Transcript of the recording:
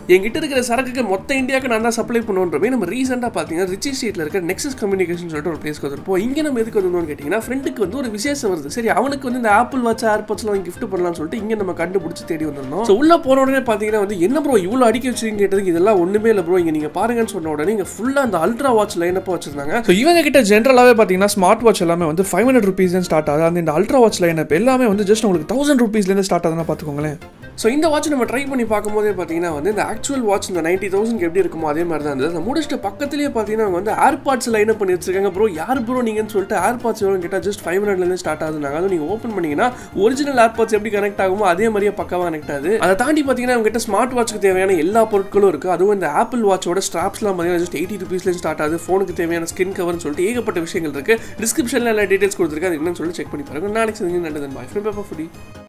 என்கிட்ட இருக்கிற சரக்குக்கு மொத்த இந்தியாவுக்கு நான் தான் சப்ளை பண்ணுவோன்றமே நம்ம ரீசெண்டாக பார்த்தீங்கன்னா ரிச்சி ஸ்ட்ரீட்டில் இருக்க நெக்ஸஸ் கம்யூனிகேஷன் சொல்லிட்டு ஒரு பிளேஸ்க்கு வந்திருப்போம் இங்கே நம்ம எதுக்கு வந்தோம்னு கேட்டிங்கன்னா ஃப்ரெண்டுக்கு வந்து ஒரு விசேஷம் வருது சரி அவனுக்கு வந்து இந்த ஆப்பிள் வாட்ச் ஏர்பாட்ஸ்லாம் கிஃப்ட் பண்ணலாம்னு சொல்லிட்டு இங்கே நம்ம கண்டுபிடிச்சி தேடி வந்திருந்தோம் ஸோ உள்ள போன உடனே பார்த்தீங்கன்னா வந்து என்ன ப்ரோ இவ்வளோ அடிக்க வச்சிருக்கீங்க கேட்டதுக்கு இதெல்லாம் ஒன்றுமே இல்லை ப்ரோ இங்கே நீங்கள் பாருங்கன்னு சொன்ன உடனே இங்கே ஃபுல்லாக அந்த அல்ட்ரா வாட்ச் லைனப்பாக வச்சிருந்தாங்க ஸோ இவங்க கிட்ட ஜென்ரலாகவே பார்த்தீங்கன்னா ஸ்மார்ட் வாட்ச் எல்லாமே வந்து ஃபைவ் ஹண்ட்ரட் ருபீஸ் ஸ்டார்ட் ஆகுது அந்த இந்த அல்ட்ரா வாட்ச் லைன் எல்லாமே வந்து ஜஸ்ட் உங்களுக்கு தௌசண்ட் ருபீஸ்லேருந்து ஸ்டார்ட் ஆகுதுன்னா பார்த்துக்கோங்களேன் ஸோ இந்த வாட்ச் நம்ம ட்ரை பண்ணி பார்க்கும்போதே பார்த்தீங்கன்னா வந்து இந்த ஆக்சுவல் வாட்ச் இந்த நைன்டி தௌசண்ட் எப்படி இருக்குமோ அதே மாதிரி தான் இருந்தது அந்த முடிச்சுட்டு பக்கத்துலேயே பார்த்தீங்கன்னா அவங்க வந்து ஏர்பாட்ஸ் லைன் பண்ணி வச்சிருக்காங்க ப்ரோ யார் ப்ரோ நீங்கன்னு சொல்லிட்டு ஏர்பாட்ஸ் எவ்வளோ கேட்டால் ஜஸ்ட் ஃபைவ் ஹண்ட்ரட்லேருந்து ஸ்டார்ட் ஆகுதுனாங்க அதுவும் நீங்கள் ஓப்பன் பண்ணீங்கன்னா ஒரிஜினல் ஏர்பாட்ஸ் எப்படி கனெக்ட் ஆகுமோ அதே மாதிரியே பக்கவாக கனெக்ட் ஆகுது அதை தாண்டி பார்த்தீங்கன்னா அவங்க கிட்ட ஸ்மார்ட் வாட்ச்க்கு தேவையான எல்லா பொருட்களும் இருக்குது அதுவும் இந்த ஆப்பிள் வாட்சோட ஸ்ட்ராப்ஸ்லாம் பார்த்தீங்கன்னா ஜஸ்ட் எயிட்டி ருபீஸ்லேருந்து ஸ்டார்ட் ஆகுது ஃபோனுக்கு தேவையான ஸ்கின் கவர்னு சொல்லிட்டு ஏகப்பட்ட விஷயங்கள் இருக்குது டிஸ்கிரிப்ஷனில் எல்லா டீட்டெயில்ஸ் கொடுத்துருக்கு அது என்னன்னு சொல்லி செக் பண்ணி பாருங்க நாளைக்கு செஞ்சு நல்லது பாய் ஃப்ரெண்ட் பேப்பர் ஃபுடி